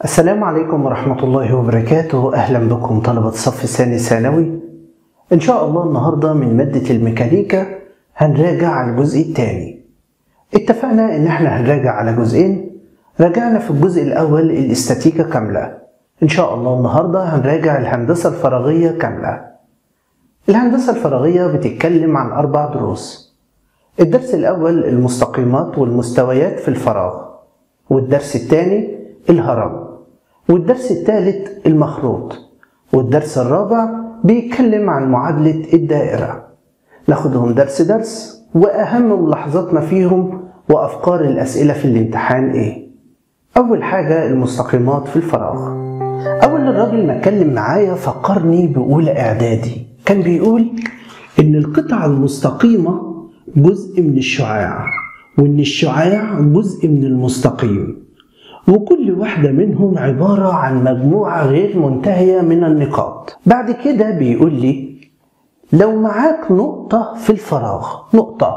السلام عليكم ورحمة الله وبركاته أهلا بكم طلبة الصف الثاني ثانوي إن شاء الله النهاردة من مادة الميكانيكا هنراجع على الجزء الثاني اتفقنا إن احنا هنراجع على جزئين راجعنا في الجزء الأول الاستاتيكا كاملة إن شاء الله النهاردة هنراجع الهندسة الفراغية كاملة الهندسة الفراغية بتتكلم عن أربع دروس الدرس الأول المستقيمات والمستويات في الفراغ والدرس الثاني الهرم والدرس الثالث المخروط والدرس الرابع بيتكلم عن معادلة الدائرة ناخدهم درس درس وأهم ملاحظاتنا فيهم وأفكار الأسئلة في الامتحان إيه أول حاجة المستقيمات في الفراغ أول الراجل ما اتكلم معايا فكرني بأولى إعدادي كان بيقول إن القطعة المستقيمة جزء من الشعاع وإن الشعاع جزء من المستقيم وكل واحدة منهم عبارة عن مجموعة غير منتهية من النقاط بعد كده بيقول لي لو معاك نقطة في الفراغ نقطة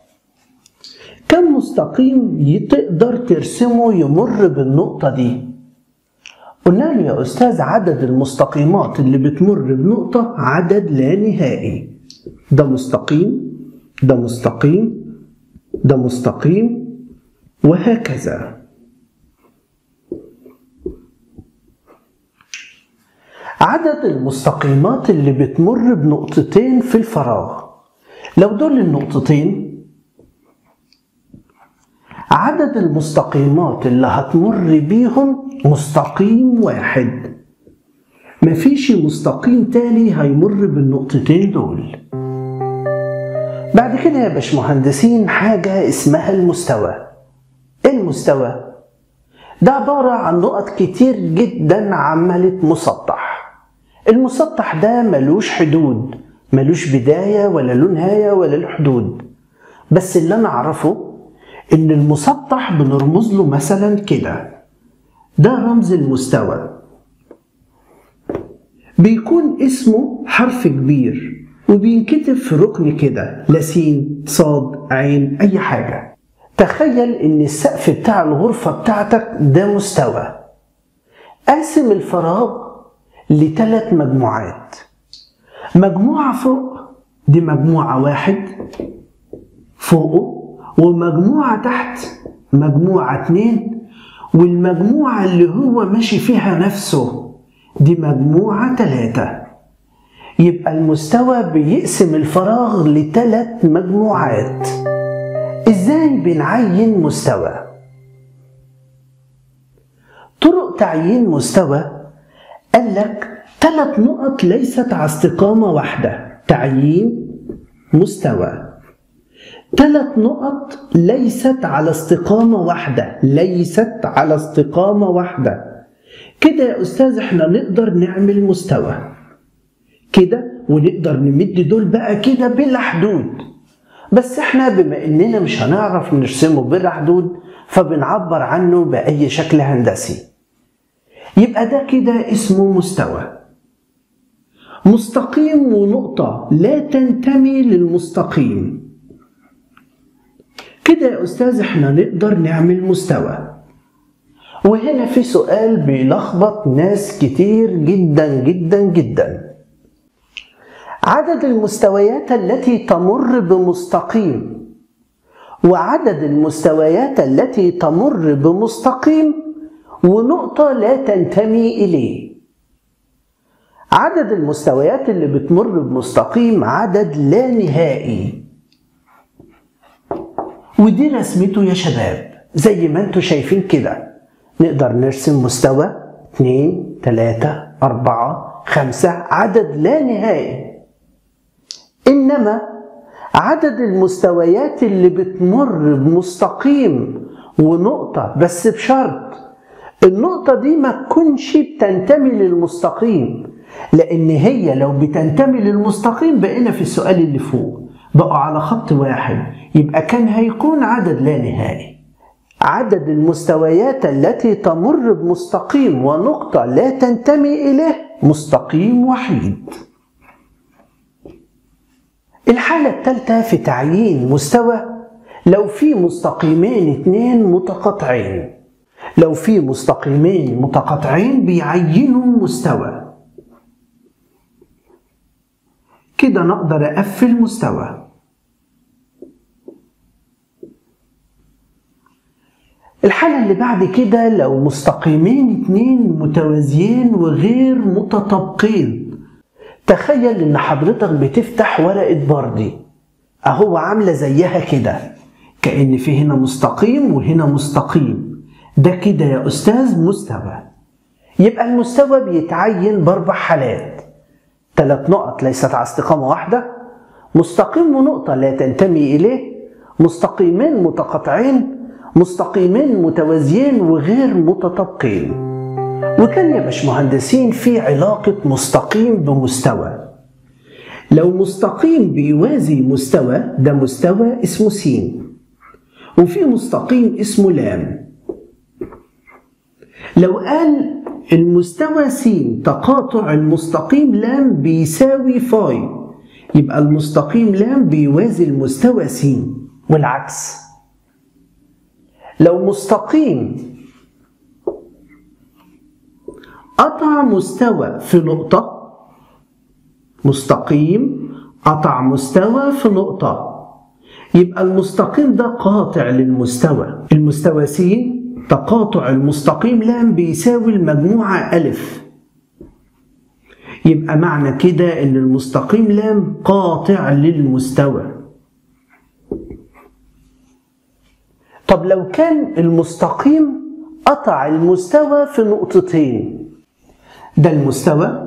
كم مستقيم تقدر ترسمه يمر بالنقطة دي قلنا له يا أستاذ عدد المستقيمات اللي بتمر بنقطة عدد لا نهائي ده مستقيم ده مستقيم ده مستقيم وهكذا عدد المستقيمات اللي بتمر بنقطتين في الفراغ لو دول النقطتين عدد المستقيمات اللي هتمر بيهم مستقيم واحد مفيش مستقيم تاني هيمر بالنقطتين دول بعد كده يا باشمهندسين حاجة اسمها المستوى ايه المستوى؟ ده عبارة عن نقط كتير جدا عملت مسطح المسطح ده ملوش حدود ملوش بداية ولا له نهاية ولا له حدود بس اللي أنا أعرفه إن المسطح بنرمز له مثلا كده ده رمز المستوى بيكون اسمه حرف كبير وبينكتب في ركن كده لا سين صاد عين أي حاجة تخيل إن السقف بتاع الغرفة بتاعتك ده مستوى قاسم الفراغ لثلاث مجموعات مجموعة فوق دي مجموعة واحد فوقه ومجموعة تحت مجموعة اتنين والمجموعة اللي هو ماشي فيها نفسه دي مجموعة تلاتة يبقى المستوى بيقسم الفراغ لثلاث مجموعات ازاي بنعين مستوى طرق تعيين مستوى قال لك ثلاث نقط ليست على استقامة واحدة تعيين مستوى ثلاث نقط ليست على استقامة واحدة ليست على استقامة واحدة كده يا أستاذ احنا نقدر نعمل مستوى كده ونقدر نمد دول بقى كده بلا حدود بس احنا بما اننا مش هنعرف نرسمه بلا حدود فبنعبر عنه بأي شكل هندسي يبقى ده كده اسمه مستوى مستقيم ونقطة لا تنتمي للمستقيم كده يا أستاذ احنا نقدر نعمل مستوى وهنا في سؤال بيلخبط ناس كتير جدا جدا جدا عدد المستويات التي تمر بمستقيم وعدد المستويات التي تمر بمستقيم ونقطة لا تنتمي إليه عدد المستويات اللي بتمر بمستقيم عدد لا نهائي ودي رسمته يا شباب زي ما انتوا شايفين كده نقدر نرسم مستوى اتنين تلاتة أربعة خمسة عدد لا نهائي إنما عدد المستويات اللي بتمر بمستقيم ونقطة بس بشرط النقطة دي ما تكونش بتنتمي للمستقيم لأن هي لو بتنتمي للمستقيم بقينا في السؤال اللي فوق بقوا على خط واحد يبقى كان هيكون عدد لا نهائي عدد المستويات التي تمر بمستقيم ونقطة لا تنتمي إليه مستقيم وحيد الحالة الثالثة في تعيين مستوى لو في مستقيمين اتنين متقاطعين لو في مستقيمين متقاطعين بيعينوا مستوى كده نقدر أقفل مستوى الحالة اللي بعد كده لو مستقيمين اتنين متوازيين وغير متطابقين تخيل ان حضرتك بتفتح ورقة بردي اهو عاملة زيها كده كأن في هنا مستقيم وهنا مستقيم ده كده يا أستاذ مستوى يبقى المستوى بيتعين بأربع حالات ثلاث نقط ليست على استقامة واحدة مستقيم ونقطة لا تنتمي إليه مستقيمين متقاطعين مستقيمين متوازيين وغير متطابقين وكان يا باشمهندسين في علاقة مستقيم بمستوى لو مستقيم بيوازي مستوى ده مستوى اسمه س وفي مستقيم اسمه لام لو قال المستوى س تقاطع المستقيم لام بيساوي فاي يبقى المستقيم لام بيوازي المستوى س والعكس لو مستقيم قطع مستوى في نقطة مستقيم قطع مستوى في نقطة يبقى المستقيم ده قاطع للمستوى المستوى س تقاطع المستقيم لام بيساوي المجموعة ألف يبقى معنى كده إن المستقيم لام قاطع للمستوى طب لو كان المستقيم قطع المستوى في نقطتين ده المستوى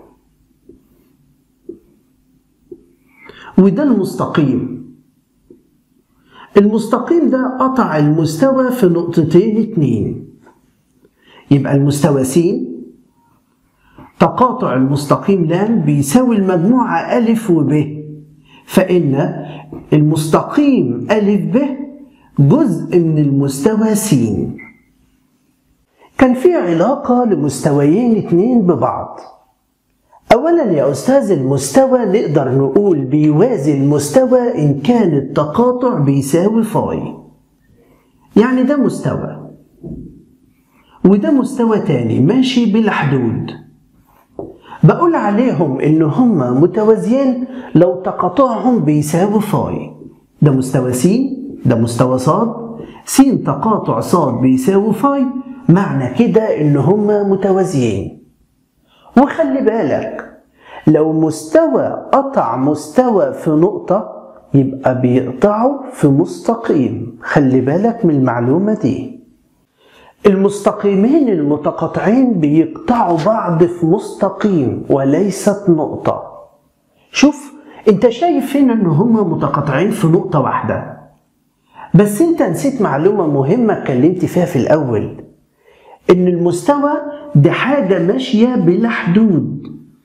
وده المستقيم المستقيم ده قطع المستوى في نقطتين اتنين يبقى المستوى س تقاطع المستقيم لام بيساوي المجموعة ألف وب فإن المستقيم ألف ب جزء من المستوى س كان في علاقة لمستويين اتنين ببعض أولا يا أستاذ المستوى نقدر نقول بيوازي المستوى إن كان التقاطع بيساوي فاي يعني ده مستوى وده مستوى تاني ماشي بلا حدود بقول عليهم إن هما متوازيين لو تقاطعهم بيساوي فاي ده مستوى س ده مستوى ص س تقاطع ص بيساوي فاي معنى كده إن هما متوازيين وخلي بالك لو مستوى قطع مستوى في نقطة يبقى بيقطعه في مستقيم خلي بالك من المعلومة دي المستقيمين المتقاطعين بيقطعوا بعض في مستقيم وليست نقطة شوف انت شايف هنا ان هما متقاطعين في نقطة واحدة بس انت نسيت معلومة مهمة اتكلمت فيها في الأول ان المستوى دي حاجة ماشية بلا حدود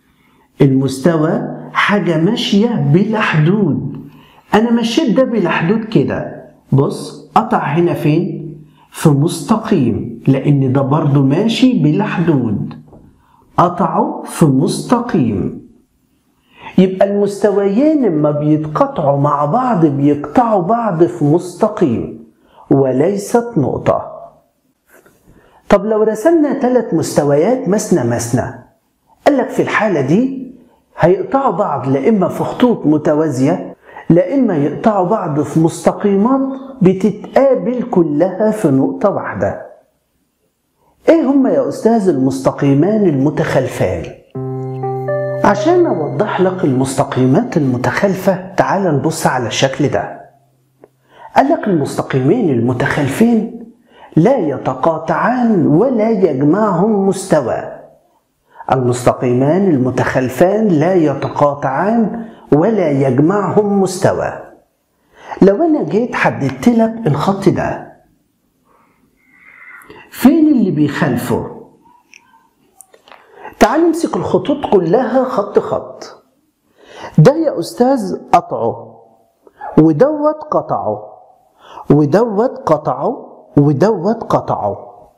المستوى حاجة ماشية بلا حدود أنا مشيت ده بلا حدود كده بص قطع هنا فين؟ في مستقيم لأن ده برضو ماشي بلا حدود قطعوا في مستقيم يبقى المستويين لما بيتقطعوا مع بعض بيقطعوا بعض في مستقيم وليست نقطه طب لو رسمنا ثلاث مستويات مثنى مثنى قال لك في الحالة دي هيقطعوا بعض لا إما في خطوط متوازية لا إما يقطعوا بعض في مستقيمات بتتقابل كلها في نقطة واحدة إيه هما يا أستاذ المستقيمان المتخلفان؟ عشان أوضح لك المستقيمات المتخلفة تعال نبص على الشكل ده قال لك المستقيمين المتخلفين لا يتقاطعان ولا يجمعهم مستوى المستقيمان المتخلفان لا يتقاطعان ولا يجمعهم مستوى لو انا جيت حددت لك الخط ده فين اللي بيخالفه تعال نمسك الخطوط كلها خط خط ده يا استاذ قطعه ودوت قطعه ودوت قطعه ودوت قطعه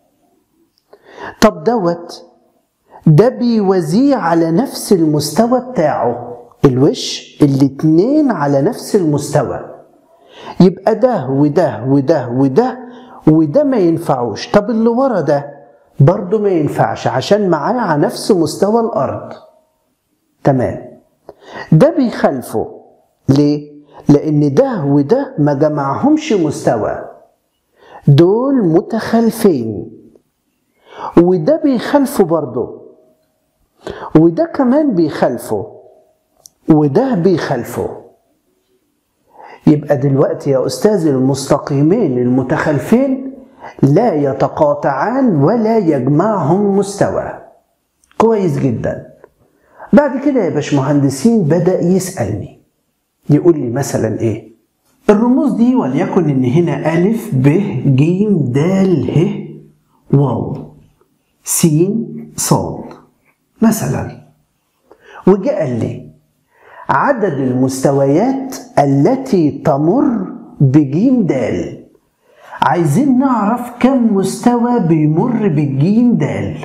طب دوت ده بيوازيه على نفس المستوى بتاعه الوش الاتنين على نفس المستوى يبقى ده وده وده وده وده ما ينفعوش طب اللي ورا ده برضه ما ينفعش عشان معاه على نفس مستوى الأرض تمام ده بيخالفه ليه؟ لأن ده وده ما جمعهمش مستوى دول متخالفين وده بيخالفه برضه وده كمان بيخالفه وده بيخالفه يبقى دلوقتي يا أستاذ المستقيمين المتخالفين لا يتقاطعان ولا يجمعهم مستوى كويس جدا بعد كده يا باشمهندسين بدأ يسألني يقول لي مثلا ايه الرموز دي وليكن ان هنا ألف ب ج د ه واو س ص مثلا وجاء قال لي عدد المستويات التي تمر بجيم دال عايزين نعرف كم مستوى بيمر بالجيم دال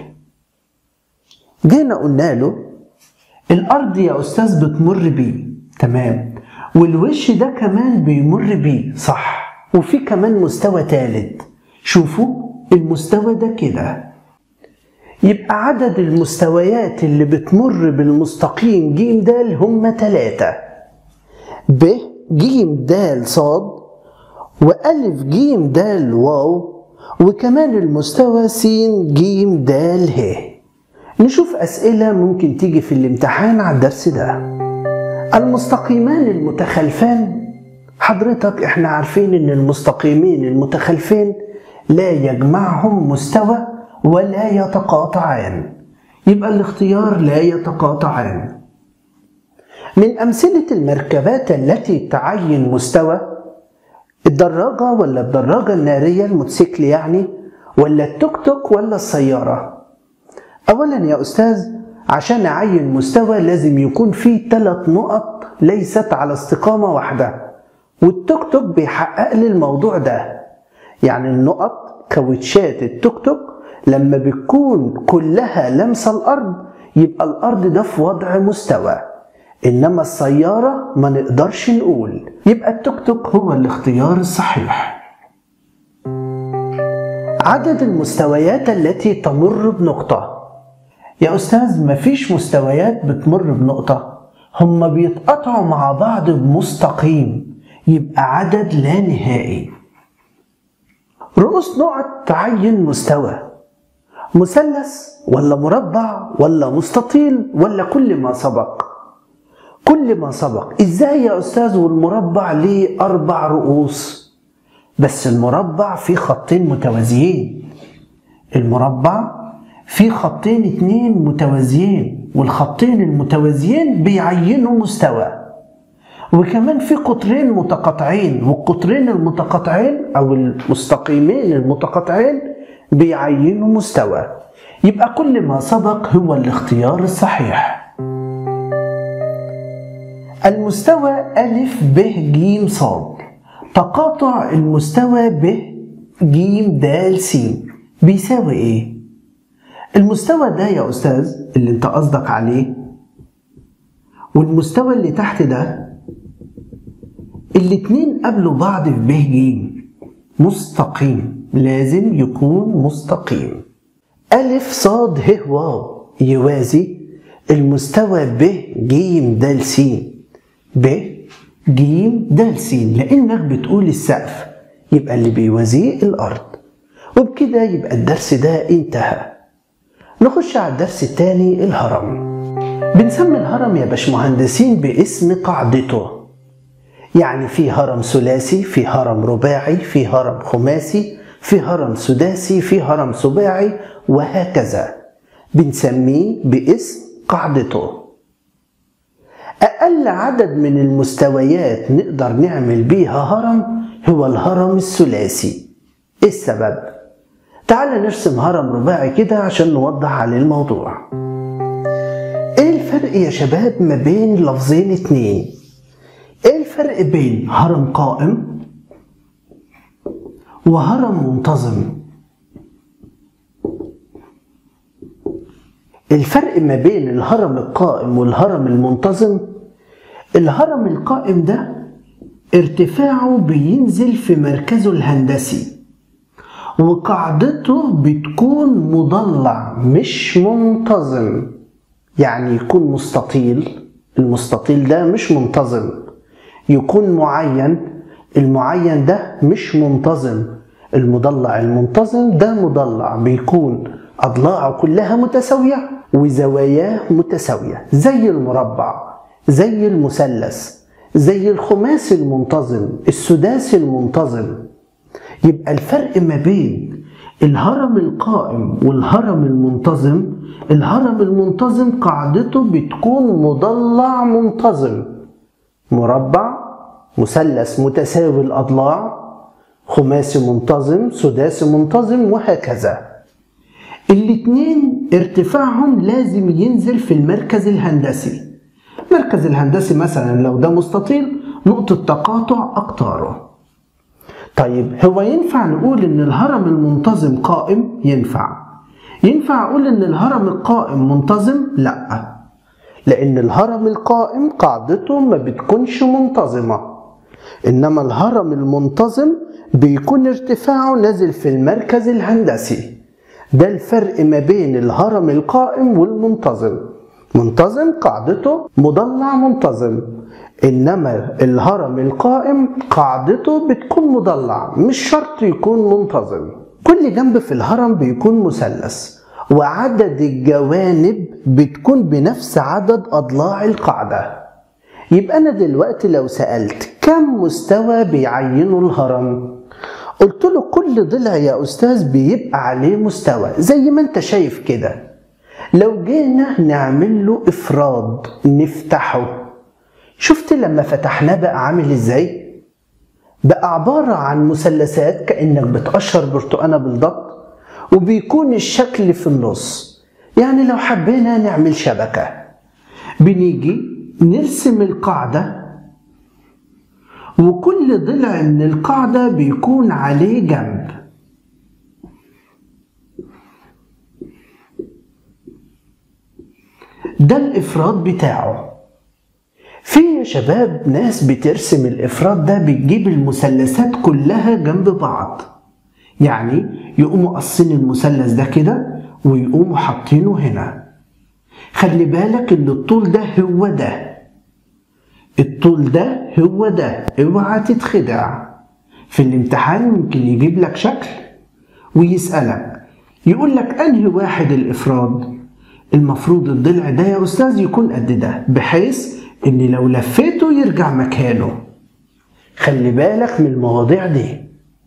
جينا قلنا له الارض يا استاذ بتمر بيه تمام والوش ده كمان بيمر بيه صح وفي كمان مستوى تالت شوفوا المستوى ده كده يبقى عدد المستويات اللي بتمر بالمستقيم ج د هم تلاتة ب ج د ص وألف ج د واو وكمان المستوى س ج د ه نشوف أسئلة ممكن تيجي في الامتحان على الدرس ده المستقيمان المتخلفان حضرتك احنا عارفين ان المستقيمين المتخلفين لا يجمعهم مستوى ولا يتقاطعان يبقى الاختيار لا يتقاطعان من أمثلة المركبات التي تعين مستوى الدراجة ولا الدراجة النارية الموتوسيكل يعني ولا التوك توك ولا السيارة أولا يا أستاذ عشان أعين مستوى لازم يكون فيه ثلاث نقط ليست على استقامة واحدة والتوك توك بيحقق لي الموضوع ده يعني النقط كاوتشات التوك توك لما بتكون كلها لمسة الأرض يبقى الأرض ده في وضع مستوى إنما السيارة ما نقدرش نقول يبقى التوك توك هو الاختيار الصحيح عدد المستويات التي تمر بنقطة يا أستاذ مفيش مستويات بتمر بنقطة هما بيتقطعوا مع بعض بمستقيم يبقى عدد لا نهائي رؤوس نقط تعين مستوى مثلث ولا مربع ولا مستطيل ولا كل ما سبق كل ما سبق ازاي يا استاذ والمربع ليه اربع رؤوس بس المربع فيه خطين متوازيين المربع فيه خطين اتنين متوازيين والخطين المتوازيين بيعينوا مستوى وكمان في قطرين متقاطعين والقطرين المتقاطعين او المستقيمين المتقاطعين بيعينوا مستوى يبقى كل ما سبق هو الاختيار الصحيح المستوى ألف ب ج ص تقاطع المستوى ب ج د س بيساوي ايه؟ المستوى ده يا أستاذ اللي انت قصدك عليه والمستوى اللي تحت ده الاتنين قابلوا بعض في ب ج مستقيم لازم يكون مستقيم ألف صاد ه واو يوازي المستوى ب ج د س ب ج د س لأنك بتقول السقف يبقى اللي بيوازيه الأرض وبكده يبقى الدرس ده انتهى نخش على الدرس التاني الهرم بنسمي الهرم يا باشمهندسين باسم قاعدته يعني في هرم ثلاثي في هرم رباعي في هرم خماسي في هرم سداسي في هرم سباعي وهكذا بنسميه باسم قاعدته أقل عدد من المستويات نقدر نعمل بيها هرم هو الهرم الثلاثي إيه السبب؟ تعال نرسم هرم رباعي كده عشان نوضح عليه الموضوع ايه الفرق يا شباب ما بين لفظين اتنين ايه الفرق بين هرم قائم وهرم منتظم الفرق ما بين الهرم القائم والهرم المنتظم الهرم القائم ده ارتفاعه بينزل في مركزه الهندسي وقاعدته بتكون مضلع مش منتظم يعني يكون مستطيل المستطيل ده مش منتظم يكون معين المعين ده مش منتظم المضلع المنتظم ده مضلع بيكون أضلاعه كلها متساوية وزواياه متساوية زي المربع زي المثلث زي الخماسي المنتظم السداسي المنتظم يبقى الفرق ما بين الهرم القائم والهرم المنتظم الهرم المنتظم قاعدته بتكون مضلع منتظم مربع مثلث متساوي الأضلاع خماسي منتظم سداسي منتظم وهكذا الاتنين ارتفاعهم لازم ينزل في المركز الهندسي المركز الهندسي مثلا لو ده مستطيل نقطة تقاطع أقطاره طيب هو ينفع نقول ان الهرم المنتظم قائم ينفع ينفع اقول ان الهرم القائم منتظم لا لان الهرم القائم قاعدته ما بتكونش منتظمه انما الهرم المنتظم بيكون ارتفاعه نازل في المركز الهندسي ده الفرق ما بين الهرم القائم والمنتظم منتظم قاعدته مضلع منتظم انما الهرم القائم قاعدته بتكون مضلع مش شرط يكون منتظم كل جنب في الهرم بيكون مثلث وعدد الجوانب بتكون بنفس عدد اضلاع القاعده يبقى انا دلوقتي لو سالت كم مستوى بيعينه الهرم قلت له كل ضلع يا استاذ بيبقى عليه مستوى زي ما انت شايف كده لو جينا نعمل له افراد نفتحه شفت لما فتحناه بقى عامل ازاي بقى عبارة عن مثلثات كأنك بتقشر برتقانة بالضبط وبيكون الشكل في النص يعني لو حبينا نعمل شبكة بنيجي نرسم القاعدة وكل ضلع من القاعدة بيكون عليه جنب ده الإفراد بتاعه في يا شباب ناس بترسم الإفراد ده بتجيب المثلثات كلها جنب بعض يعني يقوموا قصين المثلث ده كده ويقوموا حاطينه هنا خلي بالك ان الطول ده هو ده الطول ده هو ده اوعى تتخدع في الامتحان ممكن يجيب لك شكل ويسألك يقول لك انهي واحد الافراد المفروض الضلع ده يا استاذ يكون قد ده بحيث ان لو لفيته يرجع مكانه خلي بالك من المواضيع دي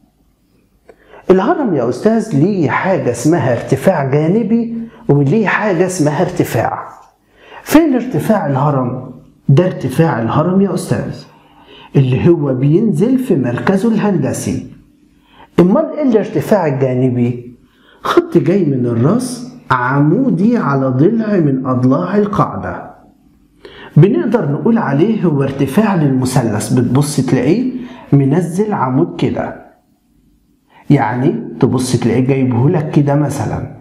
الهرم يا استاذ ليه حاجة اسمها ارتفاع جانبي وليه حاجة اسمها ارتفاع فين ارتفاع الهرم؟ ده ارتفاع الهرم يا استاذ اللي هو بينزل في مركزه الهندسي امال ايه الارتفاع الجانبي؟ خط جاي من الراس عمودي على ضلع من اضلاع القاعده بنقدر نقول عليه هو ارتفاع للمثلث بتبص تلاقيه منزل عمود كده يعني تبص تلاقيه جايبه لك كده مثلا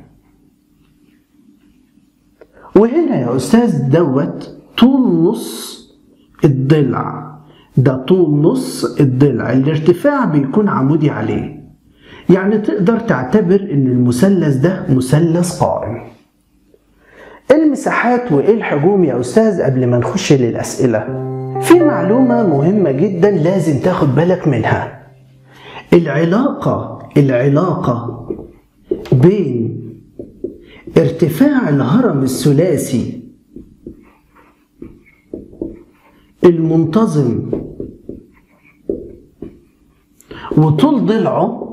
وهنا يا استاذ دوت طول نص الضلع ده طول نص الضلع الارتفاع بيكون عمودي عليه يعني تقدر تعتبر ان المثلث ده مثلث قائم المساحات وايه الحجوم يا استاذ قبل ما نخش للاسئله في معلومه مهمه جدا لازم تاخد بالك منها العلاقه العلاقه بين ارتفاع الهرم الثلاثي المنتظم وطول ضلعه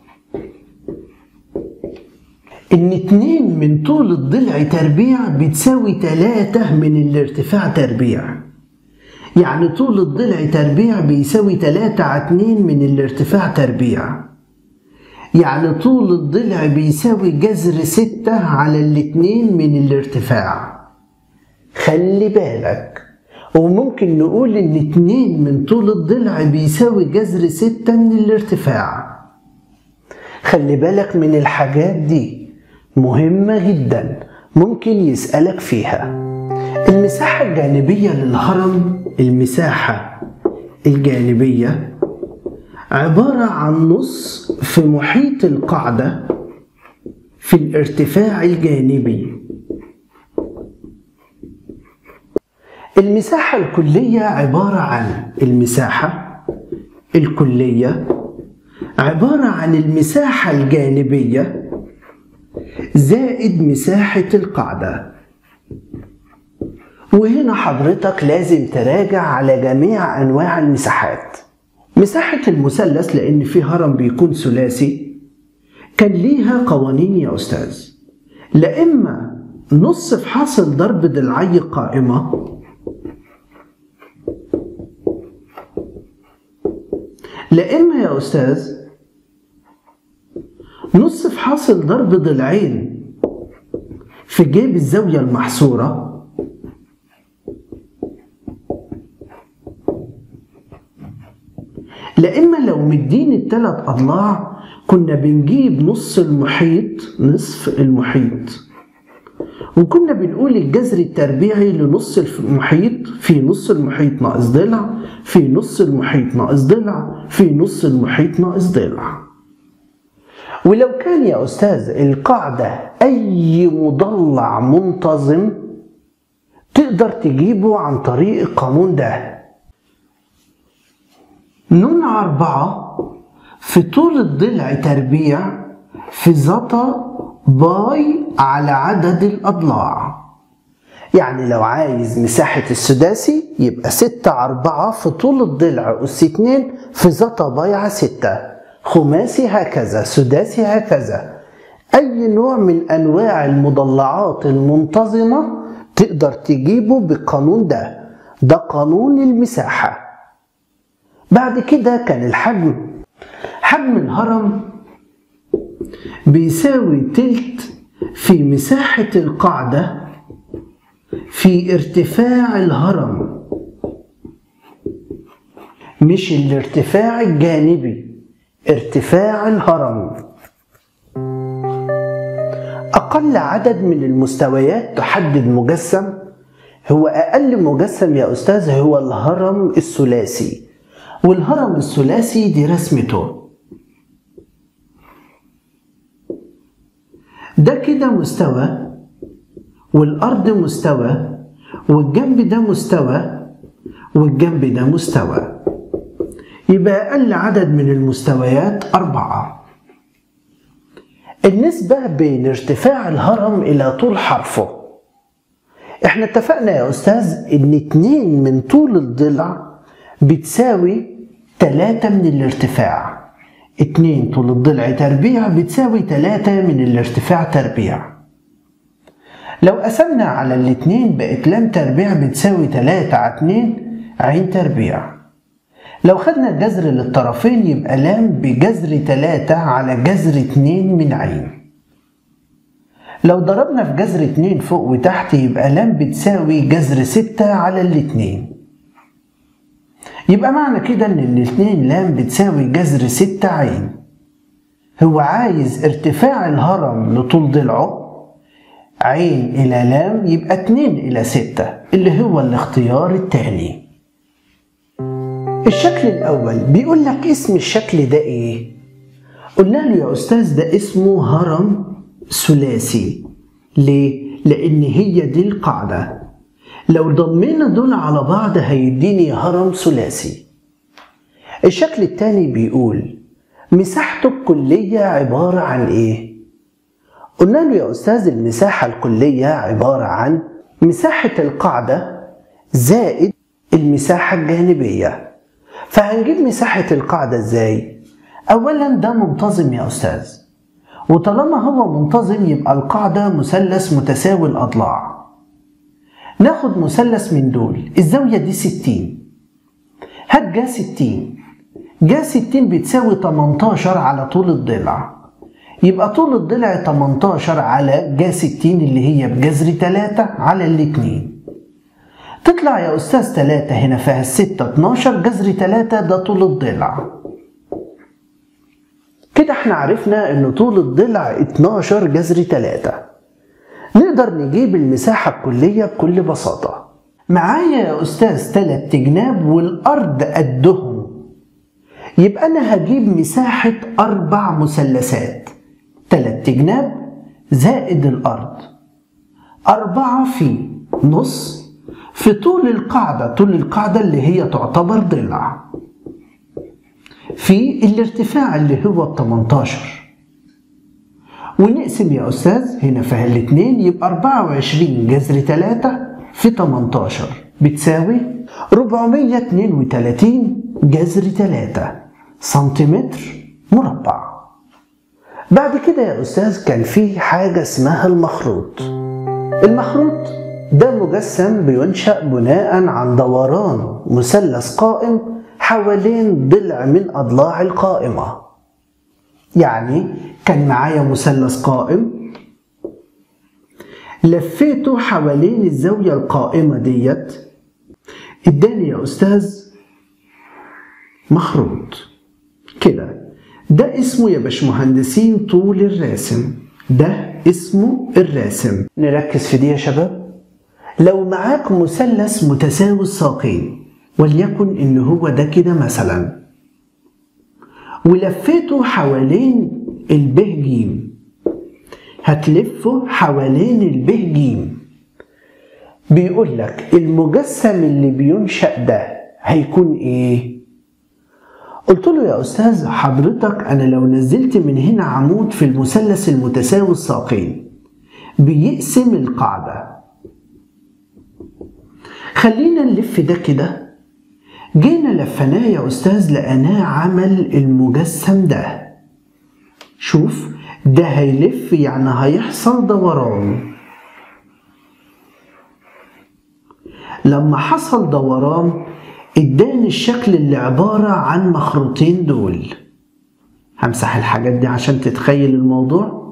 ان اتنين من طول الضلع تربيع بتساوي تلاتة من الارتفاع تربيع يعني طول الضلع تربيع بيساوي تلاتة على اتنين من الارتفاع تربيع يعني طول الضلع بيساوي جذر ستة على الاتنين من الارتفاع خلي بالك وممكن نقول ان اتنين من طول الضلع بيساوي جذر ستة من الارتفاع خلي بالك من الحاجات دي مهمة جدا ممكن يسألك فيها المساحة الجانبية للهرم المساحة الجانبية عبارة عن نص في محيط القاعدة في الارتفاع الجانبي المساحة الكلية عبارة عن المساحة الكلية عبارة عن المساحة الجانبية زائد مساحة القاعدة وهنا حضرتك لازم تراجع على جميع أنواع المساحات مساحة المثلث لأن في هرم بيكون ثلاثي كان ليها قوانين يا أستاذ لا إما نص في حاصل ضرب ضلعي قائمة لا إما يا أستاذ نص في حاصل ضرب ضلعين في جيب الزاوية المحصورة لا إما لو مديني التلات أضلاع كنا بنجيب نص المحيط نصف المحيط وكنا بنقول الجذر التربيعي لنص المحيط في نص المحيط ناقص ضلع في نص المحيط ناقص ضلع في نص المحيط ناقص ضلع ولو كان يا أستاذ القاعدة أي مضلع منتظم تقدر تجيبه عن طريق القانون ده نون أربعة في طول الضلع تربيع في زتا باي على عدد الأضلاع يعني لو عايز مساحة السداسي يبقى ستة على أربعة في طول الضلع أس اتنين في زتا باي على ستة خماسي هكذا سداسي هكذا أي نوع من أنواع المضلعات المنتظمة تقدر تجيبه بالقانون ده ده قانون المساحة بعد كده كان الحجم حجم الهرم بيساوي تلت في مساحة القاعدة في ارتفاع الهرم مش الارتفاع الجانبي ارتفاع الهرم أقل عدد من المستويات تحدد مجسم هو أقل مجسم يا أستاذ هو الهرم الثلاثي والهرم الثلاثي دي رسمته ده كده مستوى والأرض مستوى والجنب ده مستوى والجنب ده مستوى يبقى أقل عدد من المستويات أربعة النسبة بين ارتفاع الهرم إلى طول حرفه احنا اتفقنا يا أستاذ إن اتنين من طول الضلع بتساوي تلاتة من الارتفاع اتنين طول الضلع تربيع بتساوي تلاتة من الارتفاع تربيع لو قسمنا على الاتنين بقت لام تربيع بتساوي تلاتة على اتنين عين تربيع لو خدنا الجذر للطرفين يبقى لام بجذر تلاتة على جذر اتنين من عين لو ضربنا في جذر اتنين فوق وتحت يبقى لام بتساوي جذر ستة على الاتنين يبقى معنى كده ان الاتنين لام بتساوي جذر ستة عين هو عايز ارتفاع الهرم لطول ضلعه عين إلى لام يبقى اتنين إلى ستة اللي هو الاختيار التاني الشكل الأول بيقول لك اسم الشكل ده إيه؟ قلنا له يا أستاذ ده اسمه هرم ثلاثي ليه؟ لأن هي دي القاعدة لو ضمينا دول على بعض هيديني هرم ثلاثي الشكل التاني بيقول مساحته الكلية عبارة عن إيه؟ قلنا له يا أستاذ المساحة الكلية عبارة عن مساحة القاعدة زائد المساحة الجانبية فهنجيب مساحة القاعدة ازاي؟ أولا ده منتظم يا أستاذ وطالما هو منتظم يبقى القاعدة مثلث متساوي الأضلاع ناخد مثلث من دول الزاوية دي 60 هات جا 60 جا 60 بتساوي 18 على طول الضلع يبقى طول الضلع 18 على جا 60 اللي هي بجذر 3 على الاتنين تطلع يا أستاذ 3 هنا فيها الستة 12 جذر 3 ده طول الضلع كده احنا عرفنا ان طول الضلع 12 جذر 3 نقدر نجيب المساحة الكلية بكل بساطة معايا يا أستاذ تلات جناب والأرض قدهم يبقى أنا هجيب مساحة أربع مثلثات تلات جناب زائد الأرض أربعة في نص في طول القاعدة طول القاعدة اللي هي تعتبر ضلع في الارتفاع اللي هو 18 ونقسم يا أستاذ هنا في الاتنين يبقى 24 جذر 3 في 18 بتساوي 432 جذر 3 سنتيمتر مربع بعد كده يا أستاذ كان في حاجة اسمها المخروط المخروط ده مجسم بينشأ بناء عن دوران مثلث قائم حوالين ضلع من أضلاع القائمة يعني كان معايا مثلث قائم لفيته حوالين الزاوية القائمة ديت اداني يا أستاذ مخروط كده ده اسمه يا باشمهندسين طول الراسم ده اسمه الراسم نركز في دي يا شباب لو معاك مثلث متساوي الساقين وليكن ان هو ده كده مثلا ولفيته حوالين الب ج هتلفه حوالين الب ج بيقول لك المجسم اللي بينشأ ده هيكون ايه قلت له يا أستاذ حضرتك أنا لو نزلت من هنا عمود في المثلث المتساوي الساقين بيقسم القاعدة خلينا نلف ده كده جينا لفناه يا أستاذ لقناه عمل المجسم ده شوف ده هيلف يعني هيحصل دوران لما حصل دوران اداني الشكل اللي عبارة عن مخروطين دول همسح الحاجات دي عشان تتخيل الموضوع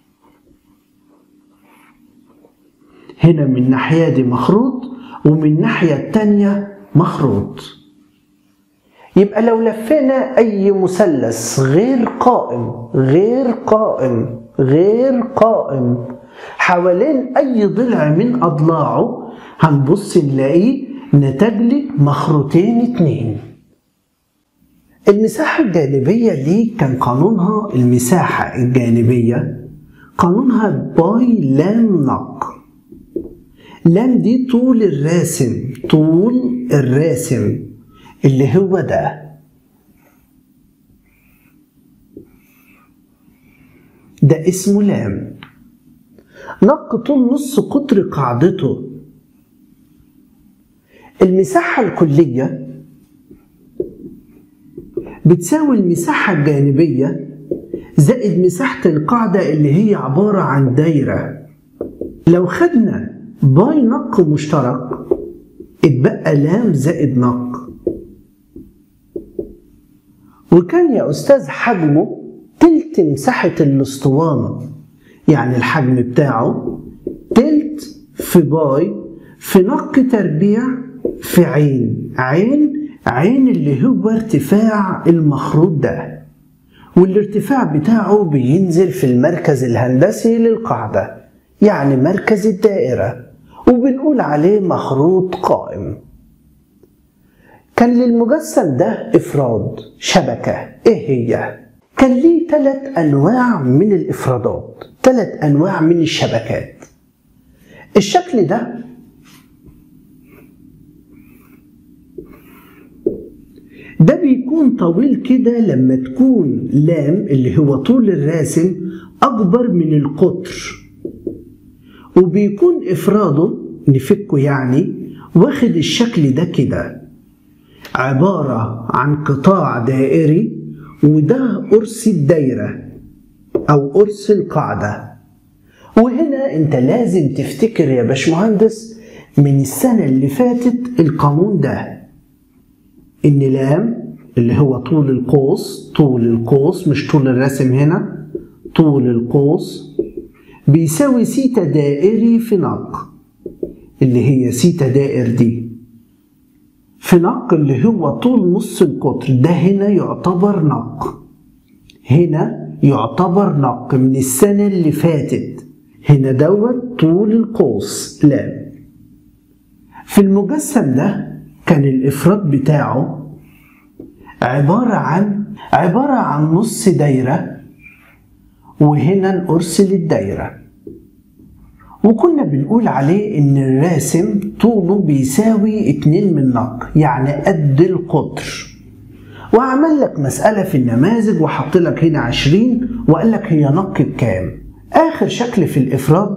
هنا من الناحية دي مخروط ومن الناحية التانية مخروط يبقى لو لفينا أي مثلث غير قائم غير قائم غير قائم حوالين أي ضلع من أضلاعه هنبص نلاقيه نتج لي مخروطين اتنين المساحة الجانبية دي كان قانونها المساحة الجانبية قانونها باي لام نق لام دي طول الراسم طول الراسم اللي هو ده ده اسمه لام نق طول نص قطر قاعدته المساحة الكلية بتساوي المساحة الجانبية زائد مساحة القاعدة اللي هي عبارة عن دايرة لو خدنا باي نق مشترك اتبقى لام زائد نق وكان يا أستاذ حجمه تلت مساحة الاسطوانة يعني الحجم بتاعه تلت في باي في نق تربيع في عين عين عين اللي هو ارتفاع المخروط ده والارتفاع بتاعه بينزل في المركز الهندسي للقاعدة يعني مركز الدائرة وبنقول عليه مخروط قائم كان للمجسم ده إفراد شبكة إيه هي؟ كان ليه ثلاث أنواع من الإفرادات ثلاث أنواع من الشبكات الشكل ده ده بيكون طويل كده لما تكون لام اللي هو طول الراسم أكبر من القطر وبيكون إفراده نفكه يعني واخد الشكل ده كده عبارة عن قطاع دائري وده قرص الدايرة أو قرص القاعدة وهنا أنت لازم تفتكر يا باشمهندس من السنة اللي فاتت القانون ده إن لام اللي هو طول القوس طول القوس مش طول الرسم هنا طول القوس بيساوي سيتا دائري في نق اللي هي سيتا دائر دي في نق اللي هو طول نص القطر ده هنا يعتبر نق هنا يعتبر نق من السنة اللي فاتت هنا دوت طول القوس لام في المجسم ده كان الإفراد بتاعه عبارة عن عبارة عن نص دايرة وهنا القرص للدايرة وكنا بنقول عليه إن الراسم طوله بيساوي اتنين من نق يعني قد القطر وعمل لك مسألة في النماذج وحط لك هنا عشرين وقال لك هي نق بكام آخر شكل في الإفراد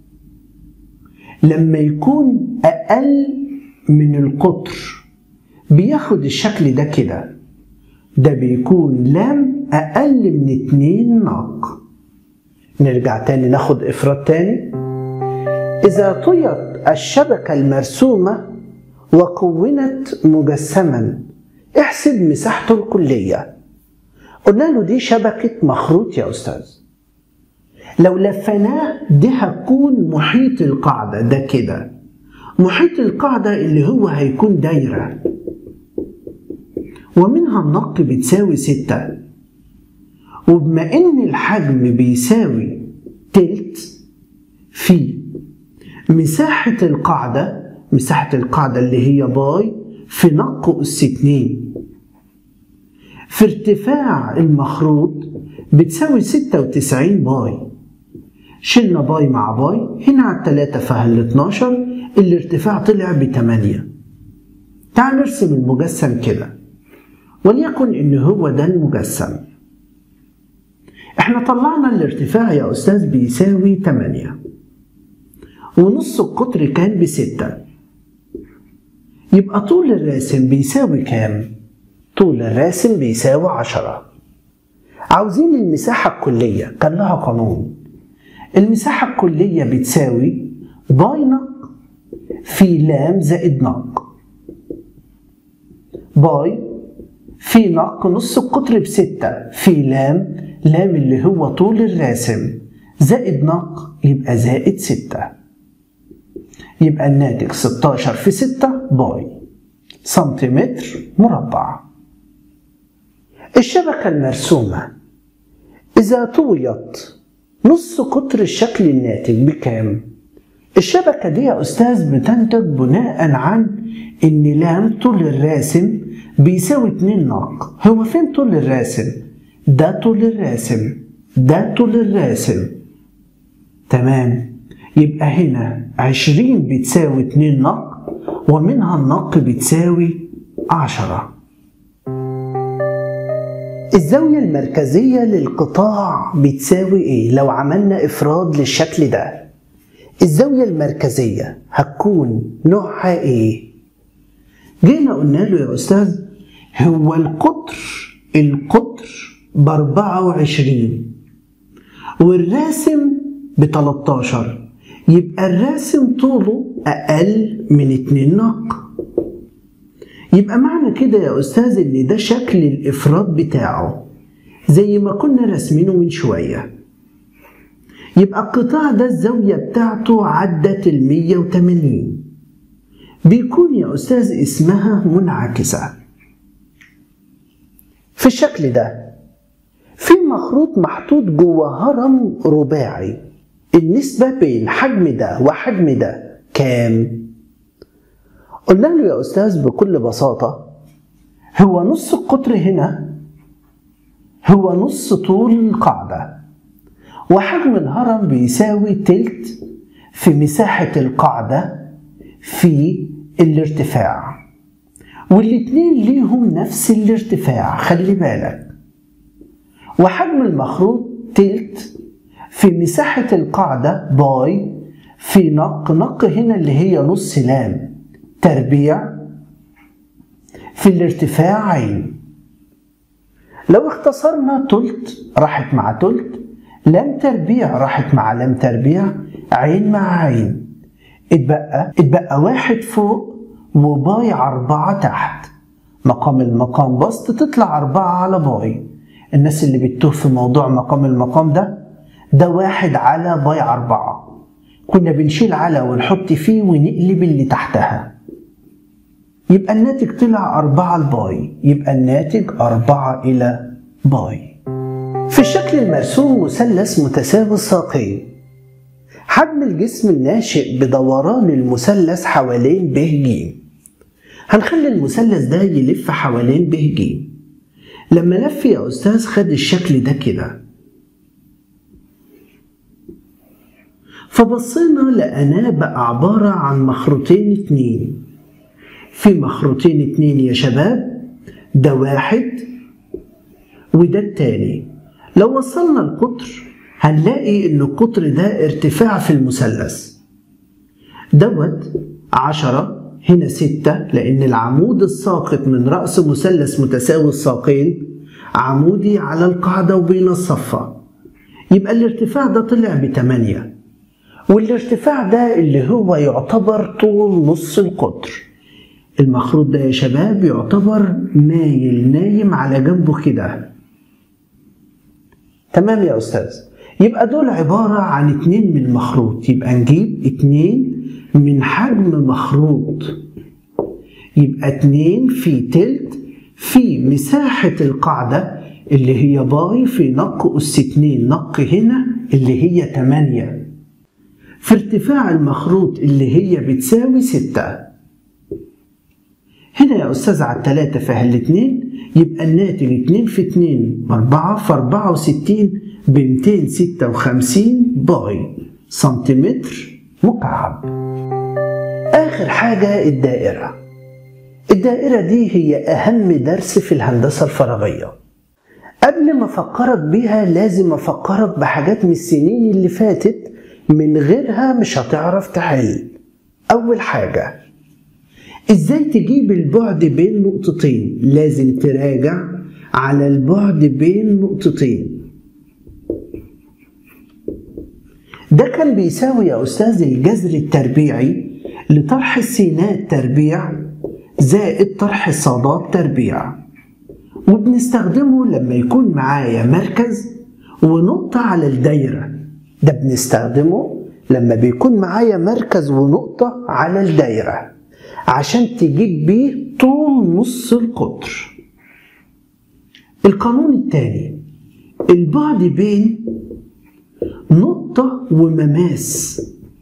لما يكون أقل من القطر بياخد الشكل ده كده ده بيكون لام أقل من اتنين نق نرجع تاني ناخد إفراد تاني إذا طيت الشبكة المرسومة وكونت مجسما احسب مساحته الكلية قلنا له دي شبكة مخروط يا أستاذ لو لفيناه دي هتكون محيط القاعدة ده كده محيط القاعدة اللي هو هيكون دايرة ومنها النق بتساوي ستة وبما إن الحجم بيساوي تلت في مساحة القاعدة مساحة القاعدة اللي هي باي في نق أس اتنين في ارتفاع المخروط بتساوي ستة وتسعين باي شلنا باي مع باي هنا على التلاتة فهل 12 الارتفاع طلع بتمانية تعال نرسم المجسم كده وليكن ان هو ده المجسم احنا طلعنا الارتفاع يا استاذ بيساوي 8 ونص القطر كان بستة يبقى طول الراسم بيساوي كام؟ طول الراسم بيساوي عشرة عاوزين المساحة الكلية كان لها قانون المساحة الكلية بتساوي باي نق في لام زائد نق باي في نق نص القطر بستة في لام لام اللي هو طول الراسم زائد نق يبقى زائد ستة يبقى الناتج 16 في 6 باي سنتيمتر مربع الشبكة المرسومة إذا طويت نص قطر الشكل الناتج بكام؟ الشبكة دي يا أستاذ بتنتج بناء عن إن لام طول الراسم بيساوي 2 نق هو فين طول الراسم؟ ده طول الراسم ده طول الراسم تمام يبقى هنا 20 بتساوي 2 نق ومنها النق بتساوي 10 الزاوية المركزية للقطاع بتساوي ايه لو عملنا افراد للشكل ده الزاوية المركزية هتكون نوعها ايه جينا قلنا له يا استاذ هو القطر القطر ب 24 والراسم ب 13 يبقى الراسم طوله أقل من 2 نق يبقى معنى كده يا أستاذ إن ده شكل الإفراد بتاعه زي ما كنا راسمينه من شوية يبقى القطاع ده الزاوية بتاعته عدت ال 180 بيكون يا أستاذ اسمها منعكسة في الشكل ده في مخروط محطوط جوه هرم رباعي النسبة بين حجم ده وحجم ده كام؟ قلنا له يا أستاذ بكل بساطة هو نص القطر هنا هو نص طول القاعدة وحجم الهرم بيساوي تلت في مساحة القاعدة في الارتفاع والاتنين ليهم نفس الارتفاع خلي بالك وحجم المخروط تلت في مساحة القاعدة باي في نق نق هنا اللي هي نص لام تربيع في الارتفاع عين لو اختصرنا تلت راحت مع تلت لام تربيع راحت مع لام تربيع عين مع عين اتبقى اتبقى واحد فوق وباي أربعة تحت مقام المقام بسط تطلع أربعة على باي الناس اللي بتتوه في موضوع مقام المقام ده ده واحد على باي أربعة كنا بنشيل على ونحط فيه ونقلب اللي تحتها يبقى الناتج طلع أربعة الباي يبقى الناتج أربعة إلى باي في الشكل المرسوم مثلث متساوي الساقين حجم الجسم الناشئ بدوران المثلث حوالين ب ج هنخلي المثلث ده يلف حوالين ب ج لما لف يا أستاذ خد الشكل ده كده فبصينا لقناه بقى عبارة عن مخروطين اتنين في مخروطين اتنين يا شباب ده واحد وده التاني لو وصلنا القطر هنلاقي ان القطر ده ارتفاع في المثلث دوت عشرة هنا ستة لأن العمود الساقط من رأس مثلث متساوي الساقين عمودي على القاعدة وبين الصفة يبقى الارتفاع ده طلع بتمانية والارتفاع ده اللي هو يعتبر طول نص القطر المخروط ده يا شباب يعتبر مايل نايم على جنبه كده تمام يا أستاذ يبقى دول عبارة عن اتنين من المخروط يبقى نجيب اتنين من حجم مخروط يبقى اتنين في تلت في مساحة القاعدة اللي هي باي في نق أس اتنين نق هنا اللي هي تمانية في ارتفاع المخروط اللي هي بتساوي ستة هنا يا أستاذ على التلاتة فيها الاتنين يبقى الناتج اتنين في اتنين بأربعة في أربعة وستين بمتين ستة وخمسين باي سنتيمتر مكعب آخر حاجة الدائرة الدائرة دي هي أهم درس في الهندسة الفراغية قبل ما أفكرك بيها لازم أفكرك بحاجات من السنين اللي فاتت من غيرها مش هتعرف تحل أول حاجة إزاي تجيب البعد بين نقطتين لازم تراجع على البعد بين نقطتين ده كان بيساوي يا أستاذ الجذر التربيعي لطرح السينات تربيع زائد طرح الصادات تربيع وبنستخدمه لما يكون معايا مركز ونقطة على الدايرة ده بنستخدمه لما بيكون معايا مركز ونقطة على الدايرة عشان تجيب بيه طول نص القطر القانون الثاني البعد بين نقطة ومماس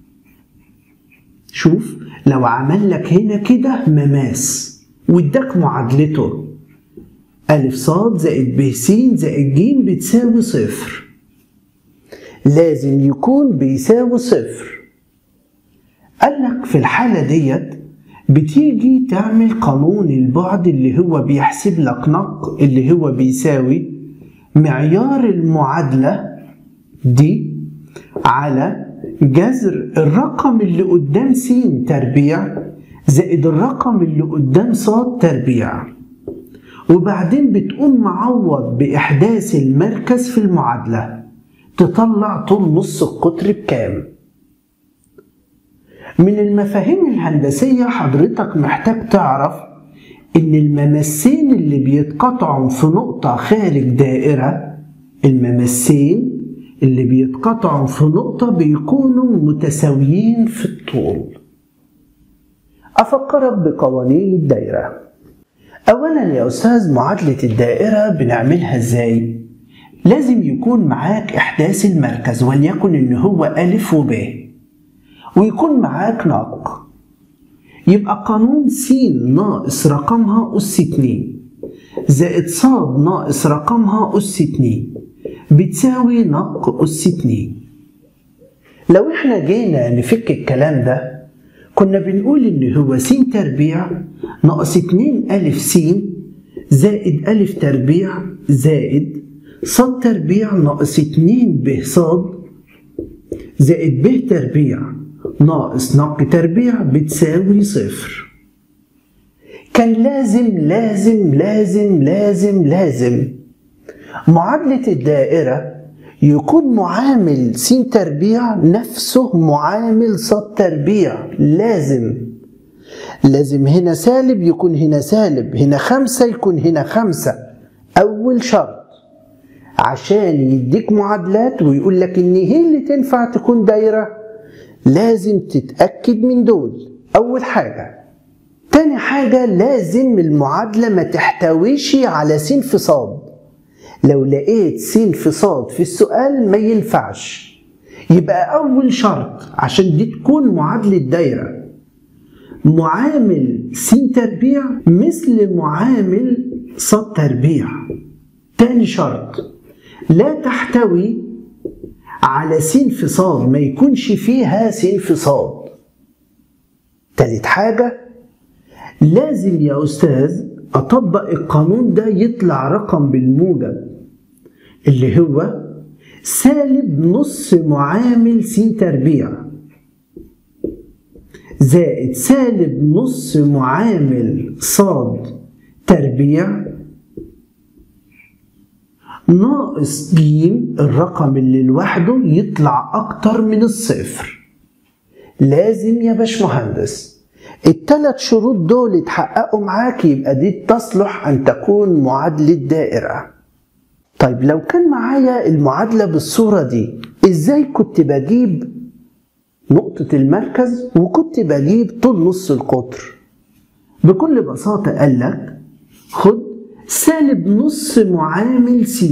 شوف لو عمل لك هنا كده مماس واداك معادلته ألف صاد زائد ب س زائد ج بتساوي صفر لازم يكون بيساوي صفر قال لك في الحالة ديت بتيجي تعمل قانون البعد اللي هو بيحسب لك نق اللي هو بيساوي معيار المعادلة دي على جذر الرقم اللي قدام س تربيع زائد الرقم اللي قدام ص تربيع وبعدين بتقوم معوض بإحداث المركز في المعادلة تطلع طول نص القطر بكام من المفاهيم الهندسية حضرتك محتاج تعرف إن الممسين اللي بيتقطعوا في نقطة خارج دائرة الممسين اللي بيتقطعوا في نقطة بيكونوا متساويين في الطول أفكرك بقوانين الدائرة أولا يا أستاذ معادلة الدائرة بنعملها إزاي؟ لازم يكون معاك إحداث المركز وليكن إن هو ألف وب ويكون معاك ناق يبقى قانون س ناقص رقمها أس اتنين زائد ص ناقص رقمها أس اتنين بتساوي نق أس اتنين لو احنا جينا نفك الكلام ده كنا بنقول إن هو س تربيع ناقص اتنين ألف س زائد ألف تربيع زائد ص تربيع ناقص اتنين ب ص زائد ب تربيع ناقص نق تربيع بتساوي صفر كان لازم لازم لازم لازم لازم معادلة الدائرة يكون معامل س تربيع نفسه معامل ص تربيع لازم لازم هنا سالب يكون هنا سالب هنا خمسة يكون هنا خمسة أول شرط عشان يديك معادلات ويقول لك إن هي اللي تنفع تكون دايرة لازم تتأكد من دول أول حاجة تاني حاجة لازم المعادلة ما تحتويش على س في صاد لو لقيت س في صاد في السؤال ما ينفعش يبقى أول شرط عشان دي تكون معادلة دايرة معامل س تربيع مثل معامل ص تربيع تاني شرط لا تحتوي على س في صاد ما يكونش فيها س في صاد تالت حاجة لازم يا أستاذ أطبق القانون ده يطلع رقم بالموجب اللي هو سالب نص معامل س تربيع زائد سالب نص معامل صاد تربيع ناقص ج الرقم اللي لوحده يطلع أكتر من الصفر لازم يا باشمهندس التلات شروط دول اتحققوا معاك يبقى دي تصلح أن تكون معادلة دائرة طيب لو كان معايا المعادلة بالصورة دي ازاي كنت بجيب نقطة المركز وكنت بجيب طول نص القطر بكل بساطة قال لك خد سالب نص معامل س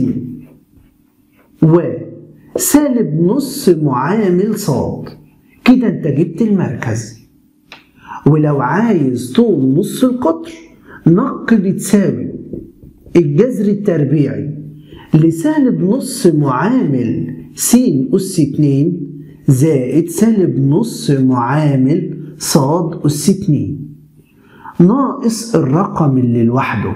وسالب نص معامل صاد كده انت جبت المركز ولو عايز طول نص القطر نق بتساوي الجذر التربيعي لسالب نص معامل س أس 2 زائد سالب نص معامل صاد أس 2 ناقص الرقم اللي لوحده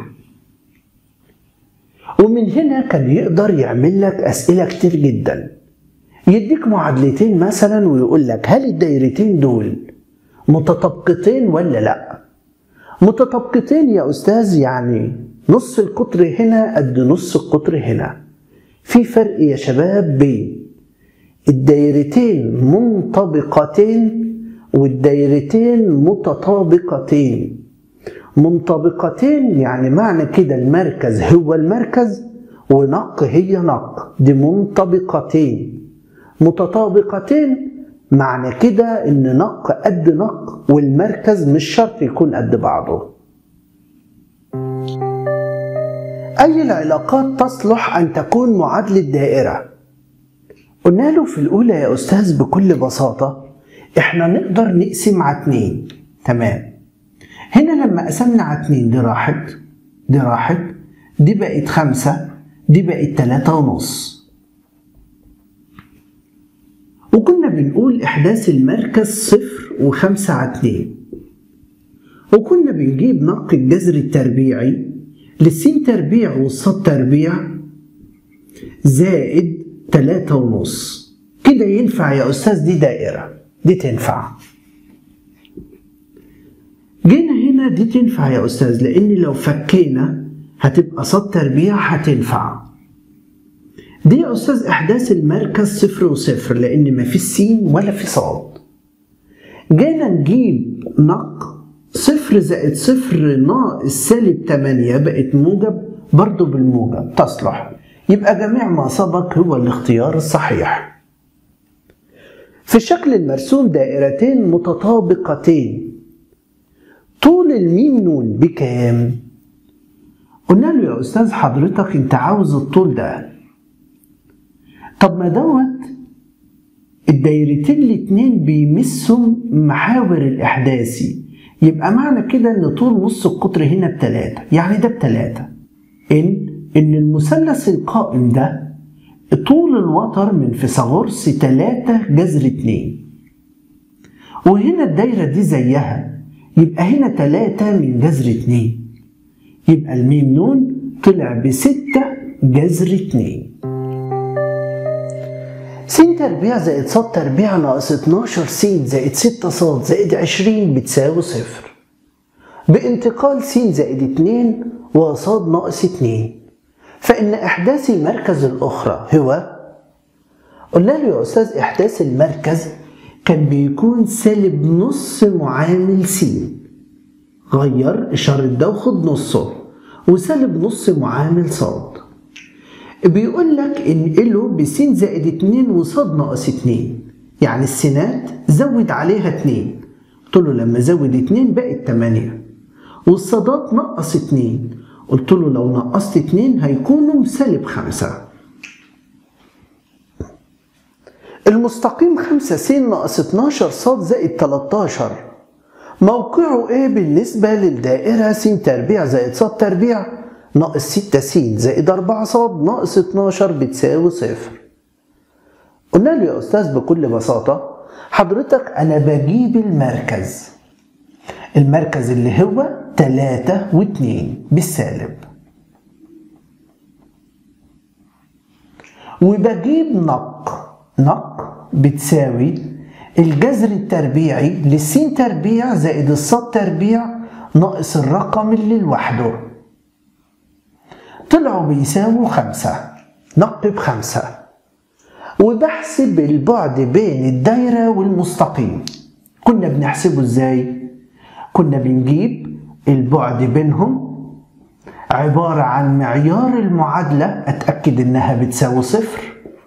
ومن هنا كان يقدر يعمل لك أسئلة كتير جدا يديك معادلتين مثلا ويقول لك هل الدايرتين دول متطابقتين ولا لا متطابقتين يا أستاذ يعني نص القطر هنا قد نص القطر هنا في فرق يا شباب بين الدايرتين منطبقتين والدايرتين متطابقتين منطبقتين يعني معنى كده المركز هو المركز ونق هي نق دي منطبقتين متطابقتين معنى كده ان نق قد نق والمركز مش شرط يكون قد بعضه أي العلاقات تصلح أن تكون معادلة دائرة؟ قلنا له في الأولى يا أستاذ بكل بساطة إحنا نقدر نقسم على اتنين تمام هنا لما قسمنا على اتنين دي راحت دي راحت دي بقت خمسة دي بقت تلاتة ونص وكنا بنقول إحداث المركز صفر وخمسة على اتنين وكنا بنجيب نق الجذر التربيعي للسين تربيع والصاد تربيع زائد تلاتة ونص كده ينفع يا أستاذ دي دائرة دي تنفع جينا هنا دي تنفع يا أستاذ لأن لو فكينا هتبقى صاد تربيع هتنفع دي يا أستاذ إحداث المركز صفر وصفر لأن ما في سين ولا في صاد جينا نجيب نق صفر زائد صفر ناقص سالب 8 بقت موجب برضو بالموجب تصلح يبقى جميع ما سبق هو الاختيار الصحيح في الشكل المرسوم دائرتين متطابقتين طول الميم نون بكام؟ قلنا له يا أستاذ حضرتك أنت عاوز الطول ده طب ما دوت الدايرتين الاتنين بيمسوا محاور الإحداثي يبقى معنى كده ان طول نص القطر هنا بتلاتة يعني ده بتلاتة ان ان المثلث القائم ده طول الوتر من فيثاغورس تلاتة جذر اتنين وهنا الدايرة دي زيها يبقى هنا تلاتة من جذر اتنين يبقى الميم نون طلع بستة جذر اتنين س تربيع زائد ص تربيع ناقص 12 س زائد 6 ص زائد 20 بتساوي صفر بانتقال س زائد 2 وص ناقص 2 فإن إحداث المركز الأخرى هو قلنا له يا أستاذ إحداث المركز كان بيكون سالب نص معامل س غير إشارة ده وخد نصه وسالب نص معامل صاد بيقول لك انقله بس زائد 2 وصاد ناقص 2 يعني السينات زود عليها 2 قلت له لما زود 2 بقت 8 والصادات نقص 2 قلت له لو نقصت 2 هيكونوا سالب 5 المستقيم 5 س ناقص 12 صاد زائد 13 موقعه ايه بالنسبة للدائرة س تربيع زائد صاد تربيع ناقص 6 س زائد 4 ص ناقص 12 بتساوي صفر قلنا له يا أستاذ بكل بساطة حضرتك أنا بجيب المركز المركز اللي هو 3 و2 بالسالب وبجيب نق نق بتساوي الجذر التربيعي للسين تربيع زائد الصاد تربيع ناقص الرقم اللي لوحده طلعوا بيساووا خمسة نق بخمسة وبحسب البعد بين الدايرة والمستقيم كنا بنحسبه ازاي؟ كنا بنجيب البعد بينهم عبارة عن معيار المعادلة أتأكد إنها بتساوي صفر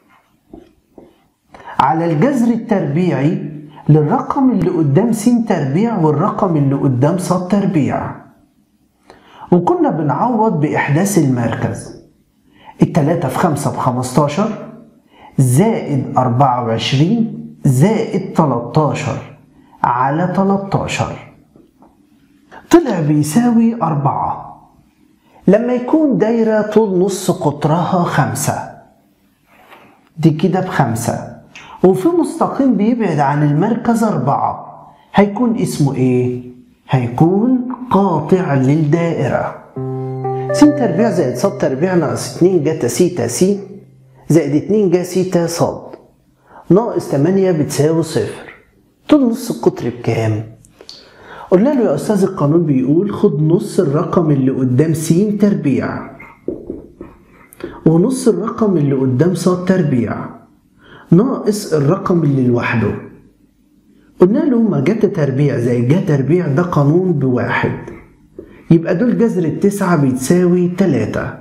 على الجذر التربيعي للرقم اللي قدام س تربيع والرقم اللي قدام ص تربيع وكنا بنعوض بإحداث المركز التلاتة في خمسة بخمستاشر زائد أربعة وعشرين زائد تلاتاشر على تلاتاشر طلع بيساوي أربعة لما يكون دايرة طول نص قطرها خمسة دي كده بخمسة وفي مستقيم بيبعد عن المركز أربعة هيكون اسمه إيه؟ هيكون قاطع للدائرة س تربيع زائد ص تربيع ناقص 2 جتا سيتا س زائد 2 جا سيتا ص ناقص 8 بتساوي صفر طول نص القطر بكام؟ قلنا له يا أستاذ القانون بيقول خد نص الرقم اللي قدام س تربيع ونص الرقم اللي قدام ص تربيع ناقص الرقم اللي لوحده قلنا له ما جت تربيع زي جا تربيع ده قانون بواحد يبقى دول جذر التسعة بيتساوي تلاتة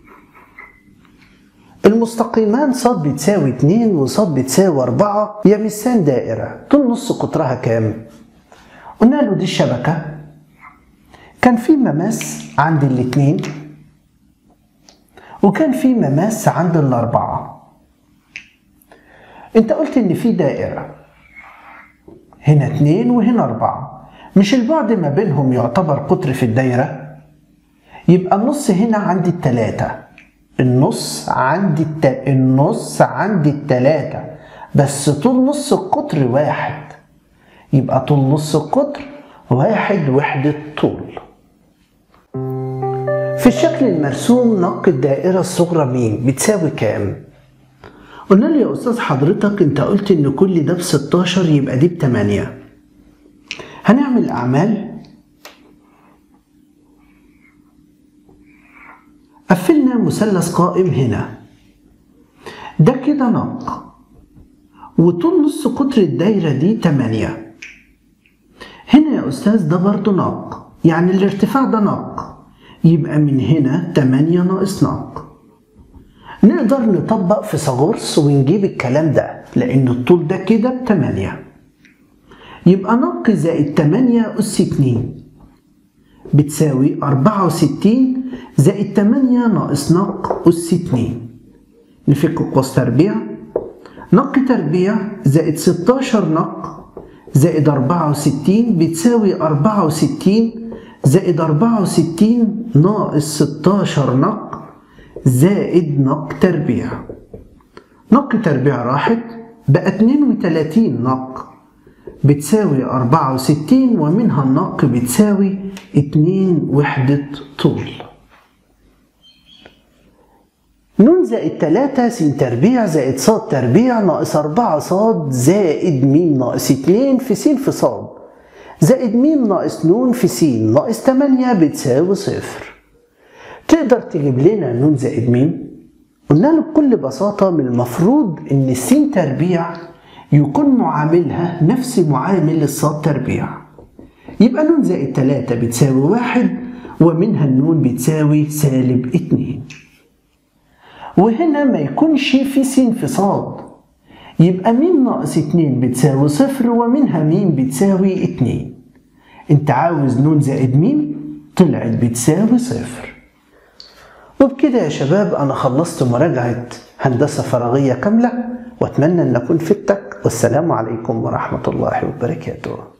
المستقيمان ص بتساوي اتنين وص بتساوي أربعة يمسان دائرة طول نص قطرها كام؟ قلنا له دي الشبكة كان في مماس عند الاتنين وكان في مماس عند الأربعة انت قلت ان في دائرة هنا اتنين وهنا أربعة مش البعد ما بينهم يعتبر قطر في الدايرة يبقى النص هنا عند التلاتة النص عند الت... النص عند التلاتة بس طول نص القطر واحد يبقى طول نص القطر واحد وحدة طول في الشكل المرسوم نق الدائرة الصغرى مين بتساوي كام؟ قلنا له يا أستاذ حضرتك أنت قلت إن كل ده ب 16 يبقى دي ب 8 هنعمل أعمال قفلنا مثلث قائم هنا ده كده نق وطول نص قطر الدايرة دي 8 هنا يا أستاذ ده برضه نق يعني الارتفاع ده نق يبقى من هنا 8 ناقص نق نقدر نطبق فيثاغورس ونجيب الكلام ده لأن الطول ده كده ب 8 يبقى نق زائد 8 أس 2 بتساوي 64 زائد 8 ناقص نق أس 2 نفك قوس تربيع نق تربيع زائد 16 نق زائد 64 بتساوي 64 زائد 64 ناقص 16 نق زائد نق تربيع نق تربيع راحت بقى 32 نق بتساوي 64 ومنها النق بتساوي 2 وحدة طول ن زائد 3 س تربيع زائد ص تربيع ناقص 4 ص زائد م ناقص 2 في س في ص زائد م ناقص ن في س ناقص 8 بتساوي صفر تقدر تجيب لنا ن زائد م؟ قلنا له بكل بساطة من المفروض إن الس تربيع يكون معاملها نفس معامل الصاد تربيع يبقى ن زائد 3 بتساوي واحد ومنها النون بتساوي سالب اتنين وهنا ما يكونش في س في صاد يبقى م ناقص اتنين بتساوي صفر ومنها م بتساوي اتنين انت عاوز ن زائد م طلعت بتساوي صفر وبكده يا شباب أنا خلصت مراجعة هندسة فراغية كاملة وأتمنى أن أكون فدتك والسلام عليكم ورحمة الله وبركاته